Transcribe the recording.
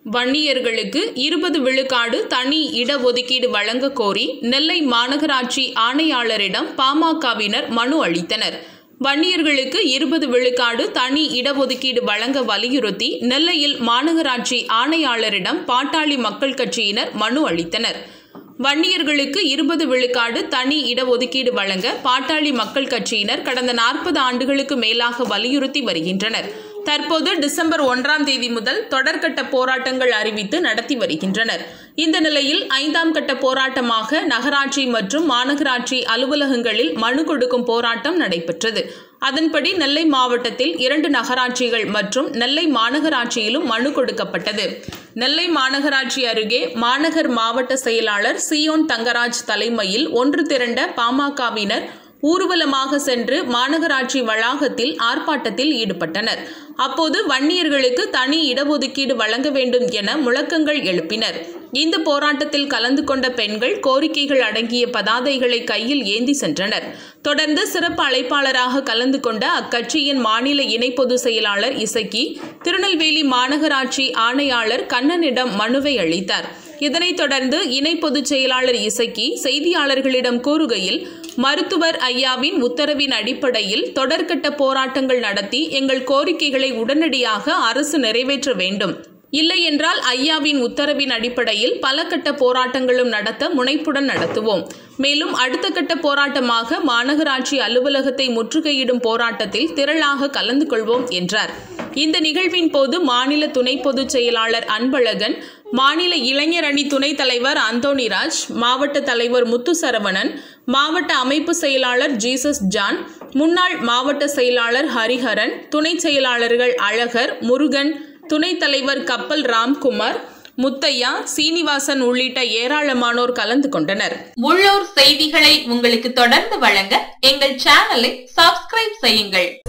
வன்னியர்களுக்கு இருபது விழுக்காடு தனி இடஒதுக்கீடு வழங்க கோரி நெல்லை மாநகராட்சி ஆணையாளரிடம் பாமகவினர் மனு அளித்தனர் வன்னியர்களுக்கு இருபது விழுக்காடு தனி இடஒதுக்கீடு வழங்க வலியுறுத்தி நெல்லையில் மாநகராட்சி ஆணையாளரிடம் பாட்டாளி மக்கள் கட்சியினர் மனு அளித்தனர் வன்னியர்களுக்கு இருபது விழுக்காடு தனி இடஒதுக்கீடு வழங்க பாட்டாளி மக்கள் கட்சியினர் கடந்த நாற்பது ஆண்டுகளுக்கு மேலாக வலியுறுத்தி வருகின்றனர் தற்போது டிசம்பர் ஒன்றாம் தேதி முதல் தொடர்கட்ட போராட்டங்கள் அறிவித்து நடத்தி வருகின்றனர் இந்த நிலையில் ஐந்தாம் கட்ட போராட்டமாக நகராட்சி மற்றும் மாநகராட்சி அலுவலகங்களில் மனு கொடுக்கும் போராட்டம் நடைபெற்றது அதன்படி நெல்லை மாவட்டத்தில் இரண்டு நகராட்சிகள் மற்றும் நெல்லை மாநகராட்சியிலும் மனு கொடுக்கப்பட்டது நெல்லை மாநகராட்சி அருகே மாநகர் மாவட்ட செயலாளர் சியோன் தங்கராஜ் தலைமையில் ஒன்று திரண்ட பாமகவினர் ஊர்வலமாக சென்று மாநகராட்சி வளாகத்தில் ஆர்ப்பாட்டத்தில் ஈடுபட்டனர் அப்போது வன்னியர்களுக்கு தனி இடஒதுக்கீடு வழங்க வேண்டும் என முழக்கங்கள் எழுப்பினர் இந்த போராட்டத்தில் கலந்து கொண்ட பெண்கள் கோரிக்கைகள் அடங்கிய பதாதைகளை கையில் ஏந்தி சென்றனர் தொடர்ந்து சிறப்பு அழைப்பாளராக கலந்து கொண்ட அக்கட்சியின் மாநில இணை பொதுச் செயலாளர் இசக்கி திருநெல்வேலி மாநகராட்சி ஆணையாளர் கண்ணனிடம் மனுவை அளித்தார் இதனைத் தொடர்ந்து இணை பொதுச் செயலாளர் இசக்கி செய்தியாளர்களிடம் கூறுகையில் மருத்துவர் ஐயாவின் உத்தரவின் அடிப்படையில் தொடர்கட்ட போராட்டங்கள் நடத்தி எங்கள் கோரிக்கைகளை உடனடியாக அரசு நிறைவேற்ற வேண்டும் இல்லையென்றால் ஐயாவின் உத்தரவின் அடிப்படையில் பல கட்ட போராட்டங்களும் நடத்த முனைப்புடன் நடத்துவோம் மேலும் அடுத்த கட்ட போராட்டமாக மாநகராட்சி அலுவலகத்தை முற்றுகையிடும் போராட்டத்தில் திரளாக கலந்து கொள்வோம் என்றார் இந்த நிகழ்வின் போது மாநில துணை பொதுச் செயலாளர் அன்பழகன் மாநில இளைஞர் அணி துணைத் தலைவர் அந்தோணிராஜ் மாவட்ட தலைவர் முத்துசரவணன் மாவட்ட அமைப்பு செயலாளர் ஜீசஸ் ஜான் முன்னாள் மாவட்ட செயலாளர் ஹரிஹரன் துணை செயலாளர்கள் அழகர் முருகன் துணைத் தலைவர் கப்பல் ராம்குமார் முத்தையா சீனிவாசன் உள்ளிட்ட ஏராளமானோர் கலந்து கொண்டனர் உள்ளூர் செய்திகளை உங்களுக்கு தொடர்ந்து வழங்க எங்கள் சேனலை சப்ஸ்கிரைப் செய்யுங்கள்